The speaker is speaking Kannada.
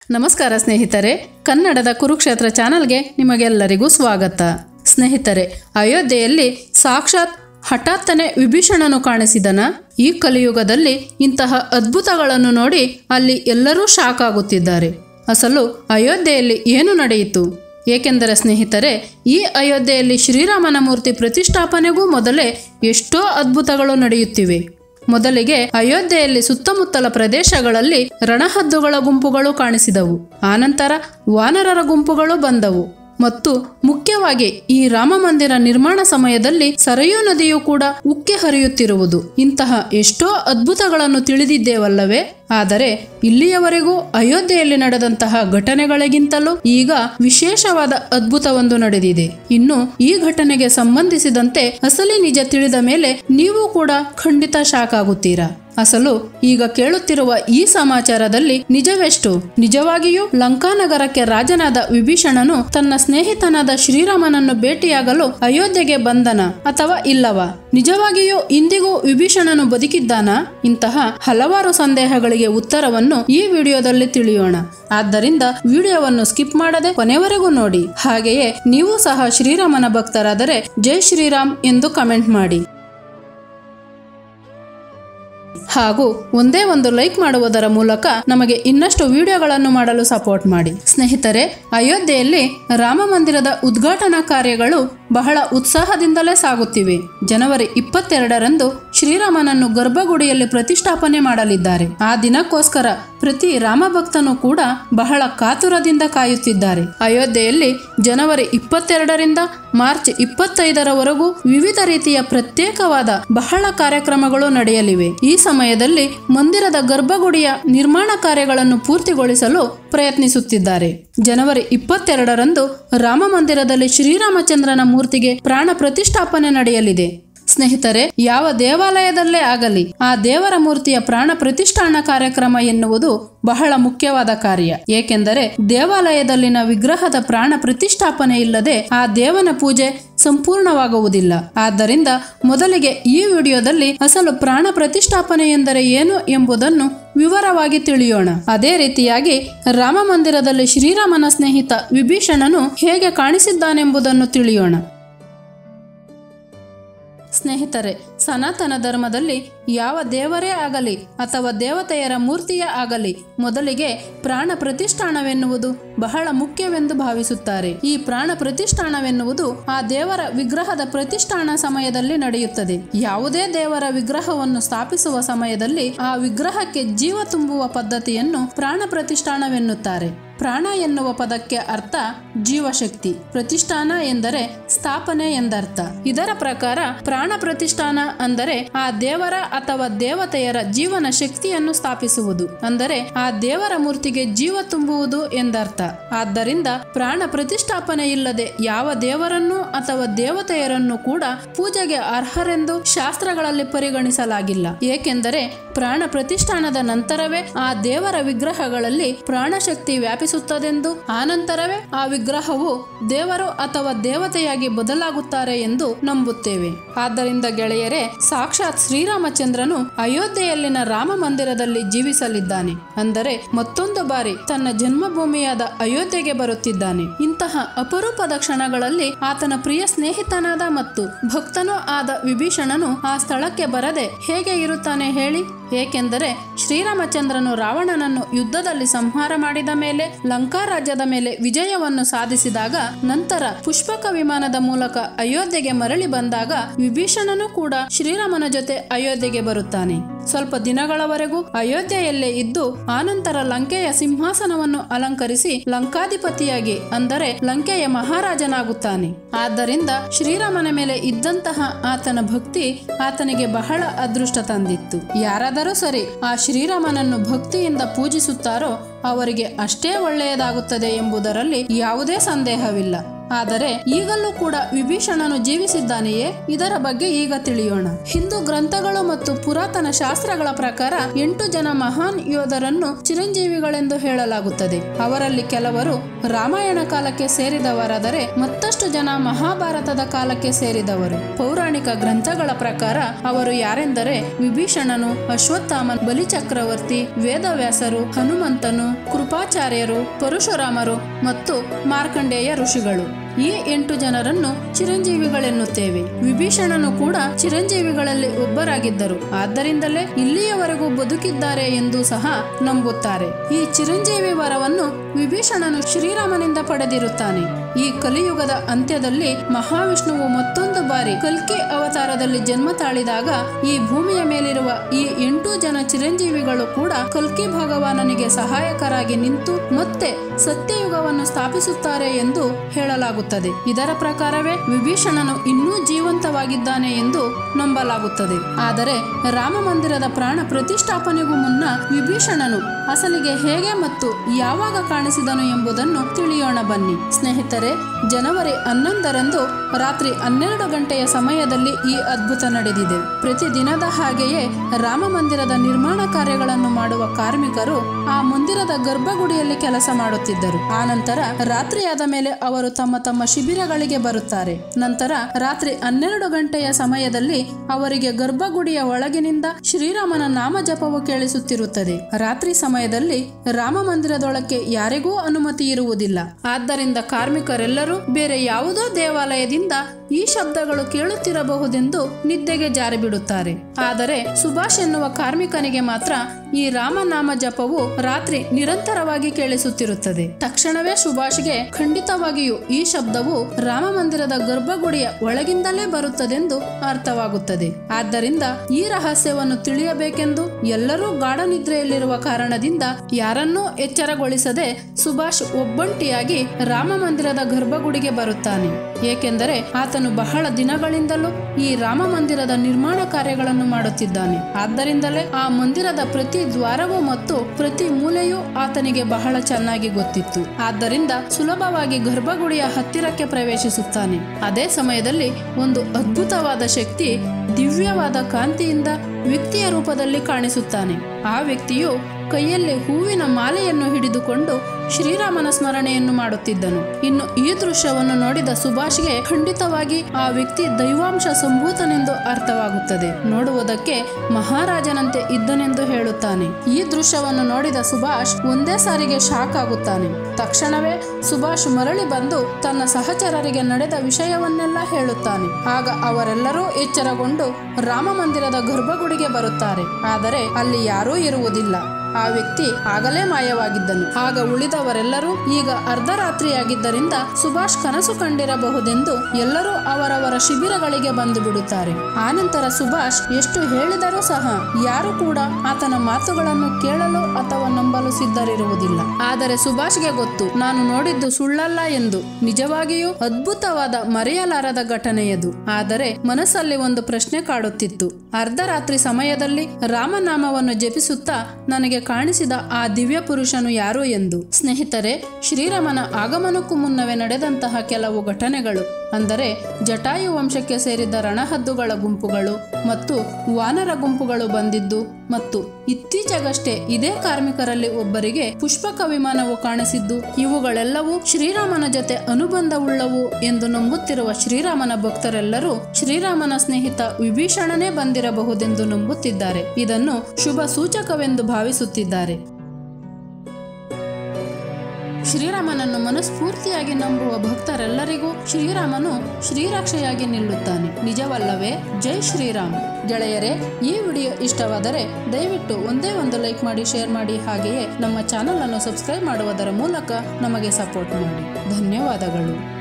ನಮಸ್ಕಾರ ಸ್ನೇಹಿತರೆ ಕನ್ನಡದ ಕುರುಕ್ಷೇತ್ರ ಚಾನಲ್ಗೆ ನಿಮಗೆಲ್ಲರಿಗೂ ಸ್ವಾಗತ ಸ್ನೇಹಿತರೆ ಅಯೋಧ್ಯೆಯಲ್ಲಿ ಸಾಕ್ಷಾತ್ ಹಠಾತ್ತನೆ ವಿಭೀಷಣನು ಕಾಣಿಸಿದನ ಈ ಕಲಿಯುಗದಲ್ಲಿ ಇಂತಹ ಅದ್ಭುತಗಳನ್ನು ನೋಡಿ ಅಲ್ಲಿ ಎಲ್ಲರೂ ಶಾಕ್ ಆಗುತ್ತಿದ್ದಾರೆ ಅಸಲು ಅಯೋಧ್ಯೆಯಲ್ಲಿ ಏನು ನಡೆಯಿತು ಏಕೆಂದರೆ ಸ್ನೇಹಿತರೆ ಈ ಅಯೋಧ್ಯೆಯಲ್ಲಿ ಶ್ರೀರಾಮನ ಮೂರ್ತಿ ಪ್ರತಿಷ್ಠಾಪನೆಗೂ ಮೊದಲೇ ಎಷ್ಟೋ ಅದ್ಭುತಗಳು ನಡೆಯುತ್ತಿವೆ ಮೊದಲಿಗೆ ಅಯೋಧ್ಯೆಯಲ್ಲಿ ಸುತ್ತಮುತ್ತಲ ಪ್ರದೇಶಗಳಲ್ಲಿ ರಣಹದ್ದುಗಳ ಗುಂಪುಗಳು ಕಾಣಿಸಿದವು ಆನಂತರ ವಾನರರ ಗುಂಪುಗಳು ಬಂದವು ಮತ್ತು ಮುಖ್ಯವಾಗಿ ಈ ರಾಮ ಮಂದಿರ ನಿರ್ಮಾಣ ಸಮಯದಲ್ಲಿ ಸರಯೂ ನದಿಯು ಕೂಡ ಉಕ್ಕಿ ಹರಿಯುತ್ತಿರುವುದು ಇಂತಹ ಎಷ್ಟೋ ಅದ್ಭುತಗಳನ್ನು ತಿಳಿದಿದ್ದೇವಲ್ಲವೇ ಆದರೆ ಇಲ್ಲಿಯವರೆಗೂ ಅಯೋಧ್ಯೆಯಲ್ಲಿ ನಡೆದಂತಹ ಘಟನೆಗಳಿಗಿಂತಲೂ ಈಗ ವಿಶೇಷವಾದ ಅದ್ಭುತವೊಂದು ನಡೆದಿದೆ ಇನ್ನು ಈ ಘಟನೆಗೆ ಸಂಬಂಧಿಸಿದಂತೆ ಅಸಲಿ ನಿಜ ತಿಳಿದ ಮೇಲೆ ನೀವು ಕೂಡ ಖಂಡಿತ ಶಾಕ್ ಆಗುತ್ತೀರಾ ಅಸಲು ಈಗ ಕೇಳುತ್ತಿರುವ ಈ ಸಮಾಚಾರದಲ್ಲಿ ನಿಜವೆಷ್ಟು ನಿಜವಾಗಿಯೂ ಲಂಕಾನಗರಕ್ಕೆ ರಾಜನಾದ ವಿಭೀಷಣನು ತನ್ನ ಸ್ನೇಹಿತನಾದ ಶ್ರೀರಾಮನನ್ನು ಭೇಟಿಯಾಗಲು ಅಯೋಧ್ಯೆಗೆ ಬಂದನ ಅಥವಾ ಇಲ್ಲವಾ ನಿಜವಾಗಿಯೂ ಇಂದಿಗೂ ವಿಭೀಷಣನು ಬದುಕಿದ್ದಾನ ಇಂತಹ ಹಲವಾರು ಸಂದೇಹಗಳಿಗೆ ಉತ್ತರವನ್ನು ಈ ವಿಡಿಯೋದಲ್ಲಿ ತಿಳಿಯೋಣ ಆದ್ದರಿಂದ ವಿಡಿಯೋವನ್ನು ಸ್ಕಿಪ್ ಮಾಡದೆ ಕೊನೆವರೆಗೂ ನೋಡಿ ಹಾಗೆಯೇ ನೀವು ಸಹ ಶ್ರೀರಾಮನ ಭಕ್ತರಾದರೆ ಜೈ ಶ್ರೀರಾಮ್ ಎಂದು ಕಮೆಂಟ್ ಮಾಡಿ ಹಾಗೂ ಒಂದೇ ಒಂದು ಲೈಕ್ ಮಾಡುವುದರ ಮೂಲಕ ನಮಗೆ ಇನ್ನಷ್ಟು ವಿಡಿಯೋಗಳನ್ನು ಮಾಡಲು ಸಪೋರ್ಟ್ ಮಾಡಿ ಸ್ನೇಹಿತರೆ ಅಯೋಧ್ಯೆಯಲ್ಲಿ ರಾಮ ಮಂದಿರದ ಉದ್ಘಾಟನಾ ಕಾರ್ಯಗಳು ಬಹಳ ಉತ್ಸಾಹದಿಂದಲೇ ಸಾಗುತ್ತಿವೆ ಜನವರಿ ಇಪ್ಪತ್ತೆರಡರಂದು ಶ್ರೀರಾಮನನ್ನು ಗರ್ಭಗುಡಿಯಲ್ಲಿ ಪ್ರತಿಷ್ಠಾಪನೆ ಮಾಡಲಿದ್ದಾರೆ ಆ ದಿನಕ್ಕೋಸ್ಕರ ಪ್ರತಿ ರಾಮಭಕ್ತನು ಕೂಡ ಬಹಳ ಕಾತುರದಿಂದ ಕಾಯುತ್ತಿದ್ದಾರೆ ಅಯೋಧ್ಯೆಯಲ್ಲಿ ಜನವರಿ ಇಪ್ಪತ್ತೆರಡರಿಂದ ಮಾರ್ಚ್ ಇಪ್ಪತ್ತೈದರವರೆಗೂ ವಿವಿಧ ರೀತಿಯ ಪ್ರತ್ಯೇಕವಾದ ಬಹಳ ಕಾರ್ಯಕ್ರಮಗಳು ನಡೆಯಲಿವೆ ಈ ಸಮಯದಲ್ಲಿ ಮಂದಿರದ ಗರ್ಭಗುಡಿಯ ನಿರ್ಮಾಣ ಕಾರ್ಯಗಳನ್ನು ಪೂರ್ತಿಗೊಳಿಸಲು ಪ್ರಯತ್ನಿಸುತ್ತಿದ್ದಾರೆ ಜನವರಿ ಇಪ್ಪತ್ತೆರಡರಂದು ರಾಮ ಮಂದಿರದಲ್ಲಿ ಶ್ರೀರಾಮಚಂದ್ರನ ಮೂರ್ತಿಗೆ ಪ್ರಾಣ ಪ್ರತಿಷ್ಠಾಪನೆ ನಡೆಯಲಿದೆ ಸ್ನೇಹಿತರೆ ಯಾವ ದೇವಾಲಯದಲ್ಲೇ ಆಗಲಿ ಆ ದೇವರ ಮೂರ್ತಿಯ ಪ್ರಾಣ ಪ್ರತಿಷ್ಠಾನ ಕಾರ್ಯಕ್ರಮ ಎನ್ನುವುದು ಬಹಳ ಮುಖ್ಯವಾದ ಕಾರ್ಯ ಏಕೆಂದರೆ ದೇವಾಲಯದಲ್ಲಿನ ವಿಗ್ರಹದ ಪ್ರಾಣ ಪ್ರತಿಷ್ಠಾಪನೆ ಇಲ್ಲದೆ ಆ ದೇವನ ಪೂಜೆ ಸಂಪೂರ್ಣವಾಗುವುದಿಲ್ಲ ಆದ್ದರಿಂದ ಮೊದಲಿಗೆ ಈ ವಿಡಿಯೋದಲ್ಲಿ ಅಸಲು ಪ್ರಾಣ ಪ್ರತಿಷ್ಠಾಪನೆ ಎಂದರೆ ಏನು ಎಂಬುದನ್ನು ವಿವರವಾಗಿ ತಿಳಿಯೋಣ ಅದೇ ರೀತಿಯಾಗಿ ರಾಮ ಮಂದಿರದಲ್ಲಿ ಶ್ರೀರಾಮನ ಸ್ನೇಹಿತ ವಿಭೀಷಣನು ಹೇಗೆ ಕಾಣಿಸಿದ್ದಾನೆಂಬುದನ್ನು ತಿಳಿಯೋಣ ಸ್ನೇಹಿತರೆ ಸನಾತನ ಧರ್ಮದಲ್ಲಿ ಯಾವ ದೇವರೇ ಆಗಲಿ ಅಥವಾ ದೇವತೆಯರ ಮೂರ್ತಿಯೇ ಆಗಲಿ ಮೊದಲಿಗೆ ಪ್ರಾಣ ಪ್ರತಿಷ್ಠಾನವೆನ್ನುವುದು ಬಹಳ ಮುಖ್ಯವೆಂದು ಭಾವಿಸುತ್ತಾರೆ ಈ ಪ್ರಾಣ ಪ್ರತಿಷ್ಠಾನವೆನ್ನುವುದು ಆ ದೇವರ ವಿಗ್ರಹದ ಪ್ರತಿಷ್ಠಾನ ಸಮಯದಲ್ಲಿ ನಡೆಯುತ್ತದೆ ಯಾವುದೇ ದೇವರ ವಿಗ್ರಹವನ್ನು ಸ್ಥಾಪಿಸುವ ಸಮಯದಲ್ಲಿ ಆ ವಿಗ್ರಹಕ್ಕೆ ಜೀವ ತುಂಬುವ ಪದ್ಧತಿಯನ್ನು ಪ್ರಾಣ ಪ್ರತಿಷ್ಠಾನವೆನ್ನುತ್ತಾರೆ ಪ್ರಾಣ ಎನ್ನುವ ಪದಕ್ಕೆ ಅರ್ಥ ಜೀವಶಕ್ತಿ ಪ್ರತಿಷ್ಠಾನ ಎಂದರೆ ಸ್ಥಾಪನೆ ಎಂದರ್ಥ ಇದರ ಪ್ರಕಾರ ಪ್ರಾಣ ಪ್ರತಿಷ್ಠಾನ ಅಂದರೆ ಆ ದೇವರ ಅಥವಾ ದೇವತೆಯರ ಜೀವನ ಶಕ್ತಿಯನ್ನು ಸ್ಥಾಪಿಸುವುದು ಅಂದರೆ ಆ ದೇವರ ಮೂರ್ತಿಗೆ ಜೀವ ತುಂಬುವುದು ಎಂದರ್ಥ ಆದ್ದರಿಂದ ಪ್ರಾಣ ಪ್ರತಿಷ್ಠಾಪನೆ ಇಲ್ಲದೆ ಯಾವ ದೇವರನ್ನು ಅಥವಾ ದೇವತೆಯರನ್ನು ಕೂಡ ಪೂಜೆಗೆ ಅರ್ಹರೆಂದು ಶಾಸ್ತ್ರಗಳಲ್ಲಿ ಪರಿಗಣಿಸಲಾಗಿಲ್ಲ ಏಕೆಂದರೆ ಪ್ರಾಣ ಪ್ರತಿಷ್ಠಾನದ ನಂತರವೇ ಆ ದೇವರ ವಿಗ್ರಹಗಳಲ್ಲಿ ಪ್ರಾಣಶಕ್ತಿ ವ್ಯಾಪಿಸುತ್ತದೆಂದು ಆನಂತರವೇ ಆ ವಿಗ್ರಹವು ದೇವರು ಅಥವಾ ದೇವತೆಯಾಗಿ ಬದಲಾಗುತ್ತಾರೆ ಎಂದು ನಂಬುತ್ತೇವೆ ಆದ್ದರಿಂದ ಗೆಳೆಯರೇ ಸಾಕ್ಷಾತ್ ಶ್ರೀರಾಮಚಂದ್ರನು ಅಯೋಧ್ಯೆಯಲ್ಲಿನ ರಾಮ ಮಂದಿರದಲ್ಲಿ ಜೀವಿಸಲಿದ್ದಾನೆ ಅಂದರೆ ಮತ್ತೊಂದು ಬಾರಿ ತನ್ನ ಜನ್ಮಭೂಮಿಯಾದ ಅಯೋಧ್ಯೆಗೆ ಬರುತ್ತಿದ್ದಾನೆ ಇಂತಹ ಅಪರೂಪದ ಕ್ಷಣಗಳಲ್ಲಿ ಆತನ ಪ್ರಿಯ ಸ್ನೇಹಿತನಾದ ಮತ್ತು ಭಕ್ತನೂ ಆದ ವಿಭೀಷಣನು ಆ ಸ್ಥಳಕ್ಕೆ ಬರದೆ ಹೇಗೆ ಇರುತ್ತಾನೆ ಹೇಳಿ ಏಕೆಂದರೆ ಶ್ರೀರಾಮಚಂದ್ರನು ರಾವಣನನ್ನು ಯುದ್ಧದಲ್ಲಿ ಸಂಹಾರ ಮಾಡಿದ ಮೇಲೆ ಲಂಕಾ ರಾಜ್ಯದ ಮೇಲೆ ವಿಜಯವನ್ನು ಸಾಧಿಸಿದಾಗ ನಂತರ ಪುಷ್ಪಕ ವಿಮಾನದ ಮೂಲಕ ಅಯೋಧ್ಯೆಗೆ ಮರಳಿ ಬಂದಾಗ ವಿಭೀಷಣನು ಕೂಡ ಶ್ರೀರಾಮನ ಜೊತೆ ಅಯೋಧ್ಯೆಗೆ ಬರುತ್ತಾನೆ ಸ್ವಲ್ಪ ದಿನಗಳವರೆಗೂ ಅಯೋಧ್ಯೆಯಲ್ಲೇ ಇದ್ದು ಆನಂತರ ಲಂಕೆಯ ಸಿಂಹಾಸನವನ್ನು ಅಲಂಕರಿಸಿ ಲಂಕಾಧಿಪತಿಯಾಗಿ ಅಂದರೆ ಲಂಕೆಯ ಮಹಾರಾಜನಾಗುತ್ತಾನೆ ಆದ್ದರಿಂದ ಶ್ರೀರಾಮನ ಮೇಲೆ ಇದ್ದಂತಹ ಆತನ ಭಕ್ತಿ ಆತನಿಗೆ ಬಹಳ ಅದೃಷ್ಟ ತಂದಿತ್ತು ಯಾರಾದರೂ ಸರಿ ಆ ಶ್ರೀರಾಮನನ್ನು ಭಕ್ತಿಯಿಂದ ಪೂಜಿಸುತ್ತಾರೋ ಅವರಿಗೆ ಅಷ್ಟೇ ಒಳ್ಳೆಯದಾಗುತ್ತದೆ ಎಂಬುದರಲ್ಲಿ ಯಾವುದೇ ಸಂದೇಹವಿಲ್ಲ ಆದರೆ ಈಗಲೂ ಕೂಡ ವಿಭೀಷಣನು ಜೀವಿಸಿದ್ದಾನೆಯೇ ಇದರ ಬಗ್ಗೆ ಈಗ ತಿಳಿಯೋಣ ಹಿಂದೂ ಗ್ರಂಥಗಳು ಮತ್ತು ಪುರಾತನ ಶಾಸ್ತ್ರಗಳ ಪ್ರಕಾರ ಎಂಟು ಜನ ಮಹಾನ್ ಯೋಧರನ್ನು ಚಿರಂಜೀವಿಗಳೆಂದು ಹೇಳಲಾಗುತ್ತದೆ ಅವರಲ್ಲಿ ಕೆಲವರು ರಾಮಾಯಣ ಕಾಲಕ್ಕೆ ಸೇರಿದವರಾದರೆ ಮತ್ತಷ್ಟು ಜನ ಮಹಾಭಾರತದ ಕಾಲಕ್ಕೆ ಸೇರಿದವರು ಪೌರಾಣಿಕ ಗ್ರಂಥಗಳ ಪ್ರಕಾರ ಅವರು ಯಾರೆಂದರೆ ವಿಭೀಷಣನು ಅಶ್ವತ್ಥಾಮನ್ ಬಲಿಚಕ್ರವರ್ತಿ ವೇದವ್ಯಾಸರು ಹನುಮಂತನು ಕೃಪಾಚಾರ್ಯರು ಪರಶುರಾಮರು ಮತ್ತು ಮಾರ್ಕಂಡೇಯ ಋಷಿಗಳು ಈ ಎಂಟು ಜನರನ್ನು ಚಿರಂಜೀವಿಗಳೆನ್ನುತ್ತೇವೆ ವಿಭೀಷಣನು ಕೂಡ ಚಿರಂಜೀವಿಗಳಲ್ಲಿ ಒಬ್ಬರಾಗಿದ್ದರು ಆದ್ದರಿಂದಲೇ ಇಲ್ಲಿಯವರೆಗೂ ಬದುಕಿದ್ದಾರೆ ಎಂದು ಸಹ ನಂಬುತ್ತಾರೆ ಈ ಚಿರಂಜೀವಿ ವರವನ್ನು ವಿಭೀಷಣನು ಶ್ರೀರಾಮನಿಂದ ಪಡೆದಿರುತ್ತಾನೆ ಈ ಕಲಿಯುಗದ ಅಂತ್ಯದಲ್ಲಿ ಮಹಾವಿಷ್ಣುವು ಮತ್ತೊಂದು ಬಾರಿ ಕಲ್ಕಿ ಅವತಾರದಲ್ಲಿ ಜನ್ಮ ತಾಳಿದಾಗ ಈ ಭೂಮಿಯ ಮೇಲಿರುವ ಈ ಎಂಟು ಜನ ಚಿರಂಜೀವಿಗಳು ಕೂಡ ಕಲ್ಕಿ ಭಗವಾನನಿಗೆ ಸಹಾಯಕರಾಗಿ ನಿಂತು ಮತ್ತೆ ಸತ್ಯಯುಗವನ್ನು ಸ್ಥಾಪಿಸುತ್ತಾರೆ ಎಂದು ಹೇಳಲಾಗುತ್ತದೆ ಇದರ ಪ್ರಕಾರವೇ ವಿಭೀಷಣನು ಇನ್ನೂ ಜೀವಂತವಾಗಿದ್ದಾನೆ ಎಂದು ನಂಬಲಾಗುತ್ತದೆ ಆದರೆ ರಾಮ ಮಂದಿರದ ಪ್ರಾಣ ಪ್ರತಿಷ್ಠಾಪನೆಗೂ ಮುನ್ನ ವಿಭೀಷಣನು ಅಸಲಿಗೆ ಹೇಗೆ ಮತ್ತು ಯಾವಾಗ ಕಾಣಿಸಿದನು ಎಂಬುದನ್ನು ತಿಳಿಯೋಣ ಬನ್ನಿ ಸ್ನೇಹಿತರೆ ಜನವರಿ ಹನ್ನೊಂದರಂದು ರಾತ್ರಿ ಹನ್ನೆರಡು ಗಂಟೆಯ ಸಮಯದಲ್ಲಿ ಈ ಅದ್ಭುತ ನಡೆದಿದೆ ಪ್ರತಿದಿನದ ಹಾಗೆಯೇ ರಾಮ ಮಂದಿರದ ನಿರ್ಮಾಣ ಕಾರ್ಯಗಳನ್ನು ಮಾಡುವ ಕಾರ್ಮಿಕರು ಆ ಮಂದಿರದ ಗರ್ಭಗುಡಿಯಲ್ಲಿ ಕೆಲಸ ಮಾಡುತ್ತಿದ್ದರು ಆ ನಂತರ ರಾತ್ರಿಯಾದ ಮೇಲೆ ಅವರು ತಮ್ಮ ತಮ್ಮ ಶಿಬಿರಗಳಿಗೆ ಬರುತ್ತಾರೆ ನಂತರ ರಾತ್ರಿ ಹನ್ನೆರಡು ಗಂಟೆಯ ಸಮಯದಲ್ಲಿ ಅವರಿಗೆ ಗರ್ಭಗುಡಿಯ ಒಳಗಿನಿಂದ ಶ್ರೀರಾಮನ ನಾಮ ಜಪವು ಕೇಳಿಸುತ್ತಿರುತ್ತದೆ ರಾತ್ರಿ ಸಮಯದಲ್ಲಿ ರಾಮ ಮಂದಿರದೊಳಕ್ಕೆ ಯಾರಿಗೂ ಅನುಮತಿ ಇರುವುದಿಲ್ಲ ಆದ್ದರಿಂದ ಕಾರ್ಮಿಕರೆಲ್ಲರೂ ಬೇರೆ ಯಾವುದೋ ದೇವಾಲಯದಿಂದ ಈ ಶಬ್ದಗಳು ಕೇಳುತ್ತಿರಬಹುದೆಂದು ನಿದ್ದೆಗೆ ಜಾರಿ ಬಿಡುತ್ತಾರೆ ಆದರೆ ಸುಭಾಷ್ ಎನ್ನುವ ಕಾರ್ಮಿಕನಿಗೆ ಮಾತ್ರ ಈ ರಾಮನಾಮ ಜಪವು ರಾತ್ರಿ ನಿರಂತರವಾಗಿ ಕೇಳಿಸುತ್ತಿರುತ್ತದೆ ತಕ್ಷಣವೇ ಸುಭಾಷ್ಗೆ ಖಂಡಿತವಾಗಿಯೂ ಈ ಶಬ್ದವು ರಾಮ ಮಂದಿರದ ಗರ್ಭಗುಡಿಯ ಒಳಗಿಂದಲೇ ಬರುತ್ತದೆಂದು ಅರ್ಥವಾಗುತ್ತದೆ ಆದ್ದರಿಂದ ಈ ರಹಸ್ಯವನ್ನು ತಿಳಿಯಬೇಕೆಂದು ಎಲ್ಲರೂ ಗಾಢ ನಿದ್ರೆಯಲ್ಲಿರುವ ಕಾರಣದಿಂದ ಯಾರನ್ನೂ ಎಚ್ಚರಗೊಳಿಸದೆ ಸುಭಾಷ್ ಒಬ್ಬಂಟಿಯಾಗಿ ರಾಮ ಮಂದಿರದ ಗರ್ಭಗುಡಿಗೆ ಬರುತ್ತಾನೆ ಏಕೆಂದರೆ ಆತನು ಬಹಳ ದಿನಗಳಿಂದಲೂ ಈ ರಾಮ ಮಂದಿರದ ನಿರ್ಮಾಣ ಕಾರ್ಯಗಳನ್ನು ಮಾಡುತ್ತಿದ್ದಾನೆ ಆದ್ದರಿಂದಲೇ ಆ ಮಂದಿರದ ಪ್ರತಿ ದ್ವಾರವೂ ಮತ್ತು ಪ್ರತಿ ಮೂಲೆಯೂ ಆತನಿಗೆ ಬಹಳ ಚೆನ್ನಾಗಿ ಗೊತ್ತಿತ್ತು ಆದ್ದರಿಂದ ಸುಲಭವಾಗಿ ಗರ್ಭಗುಡಿಯ ಹತ್ತಿರಕ್ಕೆ ಪ್ರವೇಶಿಸುತ್ತಾನೆ ಅದೇ ಸಮಯದಲ್ಲಿ ಒಂದು ಅದ್ಭುತವಾದ ಶಕ್ತಿ ದಿವ್ಯವಾದ ಕಾಂತಿಯಿಂದ ವ್ಯಕ್ತಿಯ ರೂಪದಲ್ಲಿ ಕಾಣಿಸುತ್ತಾನೆ ಆ ವ್ಯಕ್ತಿಯು ಕೈಯಲ್ಲಿ ಹೂವಿನ ಮಾಲೆಯನ್ನು ಹಿಡಿದುಕೊಂಡು ಶ್ರೀರಾಮನ ಸ್ಮರಣೆಯನ್ನು ಮಾಡುತ್ತಿದ್ದನು ಇನ್ನು ಈ ದೃಶ್ಯವನ್ನು ನೋಡಿದ ಸುಭಾಷ್ಗೆ ಖಂಡಿತವಾಗಿ ಆ ವ್ಯಕ್ತಿ ದೈವಾಂಶ ಸಂಭೂತನೆಂದು ಅರ್ಥವಾಗುತ್ತದೆ ನೋಡುವುದಕ್ಕೆ ಮಹಾರಾಜನಂತೆ ಇದ್ದನೆಂದು ಹೇಳುತ್ತಾನೆ ಈ ದೃಶ್ಯವನ್ನು ನೋಡಿದ ಸುಭಾಷ್ ಒಂದೇ ಸಾರಿಗೆ ಶಾಕ್ ಆಗುತ್ತಾನೆ ತಕ್ಷಣವೇ ಸುಭಾಷ್ ಮರಳಿ ಬಂದು ತನ್ನ ಸಹಚರರಿಗೆ ನಡೆದ ವಿಷಯವನ್ನೆಲ್ಲ ಹೇಳುತ್ತಾನೆ ಆಗ ಅವರೆಲ್ಲರೂ ಎಚ್ಚರಗೊಂಡು ರಾಮ ಮಂದಿರದ ಗರ್ಭಗುಡಿಗೆ ಬರುತ್ತಾರೆ ಆದರೆ ಅಲ್ಲಿ ಯಾರೂ ಇರುವುದಿಲ್ಲ ಆ ವ್ಯಕ್ತಿ ಆಗಲೇ ಮಾಯವಾಗಿದ್ದನು ಆಗ ಉಳಿದವರೆಲ್ಲರೂ ಈಗ ಅರ್ಧರಾತ್ರಿಯಾಗಿದ್ದರಿಂದ ಸುಭಾಷ್ ಕನಸು ಕಂಡಿರಬಹುದೆಂದು ಎಲ್ಲರೂ ಅವರವರ ಶಿಬಿರಗಳಿಗೆ ಬಂದು ಬಿಡುತ್ತಾರೆ ಆನಂತರ ಸುಭಾಷ್ ಎಷ್ಟು ಹೇಳಿದರೂ ಸಹ ಯಾರು ಕೂಡ ಆತನ ಮಾತುಗಳನ್ನು ಕೇಳಲು ಅಥವಾ ನಂಬಲು ಸಿದ್ಧರಿರುವುದಿಲ್ಲ ಆದರೆ ಸುಭಾಷ್ಗೆ ಗೊತ್ತು ನಾನು ನೋಡಿದ್ದು ಸುಳ್ಳಲ್ಲ ಎಂದು ನಿಜವಾಗಿಯೂ ಅದ್ಭುತವಾದ ಮರೆಯಲಾರದ ಘಟನೆಯದು ಆದರೆ ಮನಸ್ಸಲ್ಲಿ ಒಂದು ಪ್ರಶ್ನೆ ಕಾಡುತ್ತಿತ್ತು ಅರ್ಧರಾತ್ರಿ ಸಮಯದಲ್ಲಿ ರಾಮನಾಮವನ್ನು ಜಪಿಸುತ್ತಾ ನನಗೆ ಕಾಣಿಸಿದ ಆ ದಿವ್ಯ ಪುರುಷನು ಯಾರು ಎಂದು ಸ್ನೇಹಿತರೆ ಶ್ರೀರಾಮನ ಆಗಮನಕ್ಕೂ ಮುನ್ನವೇ ನಡೆದಂತಹ ಕೆಲವು ಘಟನೆಗಳು ಅಂದರೆ ಜಟಾಯು ವಂಶಕ್ಕೆ ಸೇರಿದ ರಣಹದ್ದುಗಳ ಗುಂಪುಗಳು ಮತ್ತು ವಾನರ ಗುಂಪುಗಳು ಬಂದಿದ್ದು ಮತ್ತು ಇತ್ತೀಚೆಗಷ್ಟೇ ಇದೇ ಕಾರ್ಮಿಕರಲ್ಲಿ ಒಬ್ಬರಿಗೆ ಪುಷ್ಪಕ ವಿಮಾನವು ಕಾಣಿಸಿದ್ದು ಇವುಗಳೆಲ್ಲವೂ ಶ್ರೀರಾಮನ ಜೊತೆ ಅನುಬಂಧವುಳ್ಳವು ಎಂದು ನಂಬುತ್ತಿರುವ ಶ್ರೀರಾಮನ ಭಕ್ತರೆಲ್ಲರೂ ಶ್ರೀರಾಮನ ಸ್ನೇಹಿತ ವಿಭೀಷಣನೇ ಬಂದಿರಬಹುದೆಂದು ನಂಬುತ್ತಿದ್ದಾರೆ ಇದನ್ನು ಶುಭ ಸೂಚಕವೆಂದು ಭಾವಿಸುತ್ತಿದ್ದಾರೆ ಶ್ರೀರಾಮನನ್ನು ಮನಸ್ಫೂರ್ತಿಯಾಗಿ ನಂಬುವ ಭಕ್ತರೆಲ್ಲರಿಗೂ ಶ್ರೀರಾಮನು ಶ್ರೀರಕ್ಷೆಯಾಗಿ ನಿಲ್ಲುತ್ತಾನೆ ನಿಜವಲ್ಲವೇ ಜೈ ಶ್ರೀರಾಮ್ ಗೆಳೆಯರೇ ಈ ವಿಡಿಯೋ ಇಷ್ಟವಾದರೆ ದಯವಿಟ್ಟು ಒಂದೇ ಒಂದು ಲೈಕ್ ಮಾಡಿ ಶೇರ್ ಮಾಡಿ ಹಾಗೆಯೇ ನಮ್ಮ ಚಾನಲ್ ಅನ್ನು ಸಬ್ಸ್ಕ್ರೈಬ್ ಮಾಡುವುದರ ಮೂಲಕ ನಮಗೆ ಸಪೋರ್ಟ್ ಮಾಡಿ ಧನ್ಯವಾದಗಳು